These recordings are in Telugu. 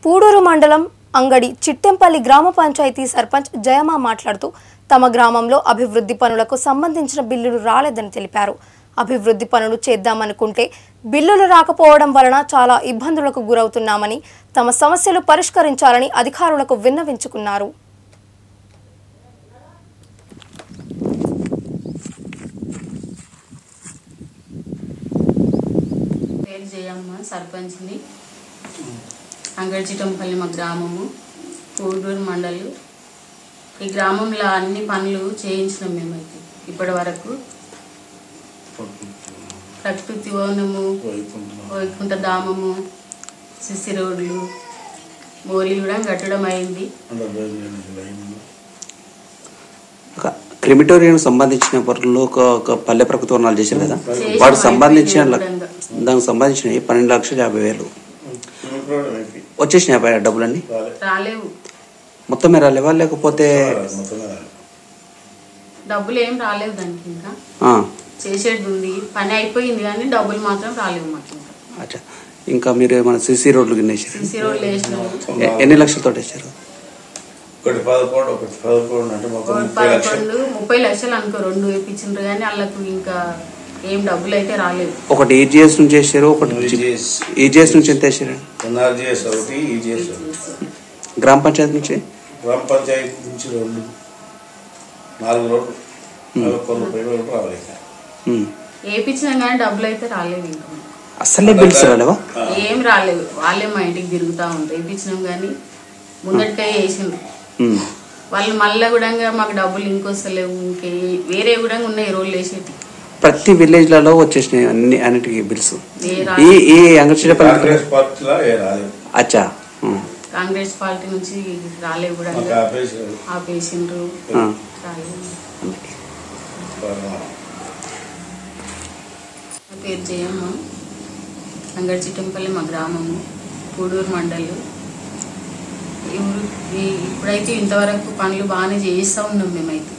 పూడూరు మండలం అంగడి చిట్టెంపల్లి గ్రామ పంచాయతీ సర్పంచ్ జయమా మాట్లాడుతూ తమ గ్రామంలో అభివృద్ధి పనులకు సంబంధించిన బిల్లులు రాలేదని తెలిపారు అభివృద్ధి పనులు చేద్దామనుకుంటే బిల్లులు రాకపోవడం వలన చాలా ఇబ్బందులకు గురవుతున్నామని తమ సమస్యలు పరిష్కరించాలని అధికారులకు విన్నవించుకున్నారు పేరు జయమ్మ సర్పంచ్ని అంగడిచిటంపల్లి మా గ్రామము పూడూరు మండలు ఈ గ్రామంలో అన్ని పనులు చేయించినాం మేమైతే ఇప్పటి వరకు ప్రకృతి వనము వైకుంఠ ధామము సిసి రోడ్లు బోరీలు కూడా కట్టడం అయింది ఒక క్రిమిటోరియం సంబంధించిన పనులు ఒక ఒక పల్లె ప్రకృతి వర్ణాలు చేశారు కదా చేసాం, వాటికి సంబంధించిన అయిపోయింది లక్- కూడా. దానికి సంబంధించిన పన్నెండు లక్షల యాభై వేలు వచ్చేసినాయి ఆ డబ్బులన్నీ రాలేవు మొత్తమే రాలేవా లేకపోతే డబ్బులు ఏం రాలేవు దానికి ఇంకా ఆ, చేసేది ఉంది పని అయిపోయింది కానీ డబ్బులు మాత్రం రాలేవు మాకు ఇంకా అచ్చా ఇంకా మీరు ఏమైనా సిసి రోడ్లు కింద వేసారు సిసి రోడ్లు వేసినాము ఎ- ఎన్ని లక్షలతో వేసారు ఒకటి పదకొండు ఒకటి పదకొండు అంటే మొత్తం ఒకటి ముప్పై లక్షలు పదకొండు ముప్పై లక్షలు అనుకో రెండు వేయించిండ్రు కానీ వాళ్ళకు ఇంకా ఏం డబ్బులు అయితే రాలేదు ఒకటి ఈజీఎస్ నుంచి వేసారు ఒకటి ఈజీఎస్ ఈజీఎస్ నుంచి ఎంత వేసారు ఎన్ఆర్జీఎస్ ఒకటి ఈజీఎస్ ఒకటి గ్రామ పంచాయతీ నుంచి గ్రామ పంచాయతీ నుంచి రెండు నాలుగు రోడ్లు నలభై రూపాయలు వరకు రావాలి ఉమ్. వేయించినాం కానీ డబ్బులు అయితే రాలేదు ఇంకా అసలే బిల్స్ రాలేవా ఏం రాలేదు వాళ్ళే మా ఇంటికి తిరుగుతూ ఉంటారు వేయించినాం కానీ ముందటికాయ వేసిండ్రు ఉమ్. వాళ్ళు మళ్ళీ కూడా మాకు డబ్బులు ఇంకొస్తలేవు ఇంకే వేరే కూడా ఉన్నాయి రోజులు వేసేటి ప్రతి విలేజ్లలో వచ్చేసినాయి అన్ని అన్నిటికీ బిల్స్ ఏ రా- ఈ ఈ అంగడిచిపల్లి కాంగ్రెస్ పార్టీలో ఏ రాలేదు అచ్చా ఉమ్. కాంగ్రెస్ పార్టీ నుంచి రాలేవు కూడా మాకు ఆపేసి ఆపేసిండ్రు ఆ. రాలేదు నా పేరు జయమ్మ అంగడిచిట్టంపల్లి మా గ్రామము పూడూరు మండలు ఈ ఊరు ఈ- ఇప్పుడైతే ఇంతవరకు పనులు బాగానే చేయిస్తూ ఉన్నాం మేమైతే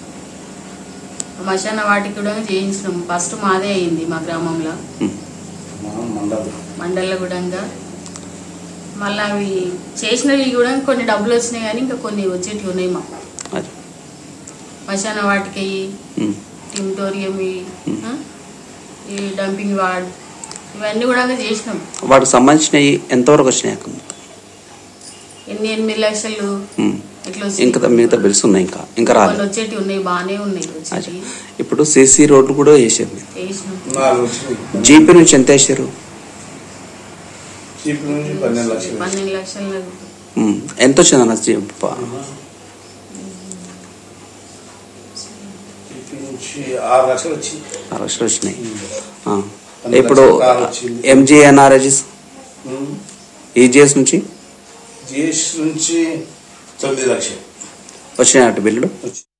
మశాన వాటికి కూడా చేయించినాం ఫస్ట్ మాదే అయింది మా గ్రామంలో మనం మండలం మండల గుడంగా మళ్ళీ అవి చేసినవి కూడా కొన్ని డబ్బులు వచ్చినాయి కానీ ఇంకా కొన్ని వచ్చేటివి ఉన్నాయి మాకు అది. మశాన వాటికి ఉమ్. టింటోరియం ఈ ఈ డంపింగ్ వార్డ్ ఇవన్నీ కూడా చేసినాం వాటికి సంబంధించినవి ఎంతవరకు వచ్చినాయి అక్క? ఎన్ని ఎనిమిది లక్షలు ఉమ్. ఇట్లా వచ్చినాయి. ఇంకా మిగతా బిల్స్ ఉన్నాయి ఇంకా ఇంకా కొన్ని రాలేదు వచ్చేటివి ఉన్నాయి బాగానే ఉన్నాయి అచ్చా. వచ్చేటివి ఇప్పుడు సిసి రోడ్లు కూడా వేసారు మీరు వేసినాం నాలుగు వచ్చినాయి జీపీ నుంచి ఎంత వేసారు చీప్ నుంచి పన్నెండు లక్షలు పన్నెండు లక్షలు ఉమ్. ఎంత వచ్చింది అన్న జీ- ప- చీప్ నుంచి ఆరు లక్షలు వచ్చింది ఆరు లక్షలు వచ్చినాయి ఆ. పన్నెండు ఇప్పుడు లక్షలు కారు వచ్చింది. ఎంజిఎన్ఆర్ఎస్ ఈజిఎస్ నుంచి జిఎస్ నుంచి తొమ్మిది లక్షలు వచ్చినాయి అటు బిల్లులు వచ్చింది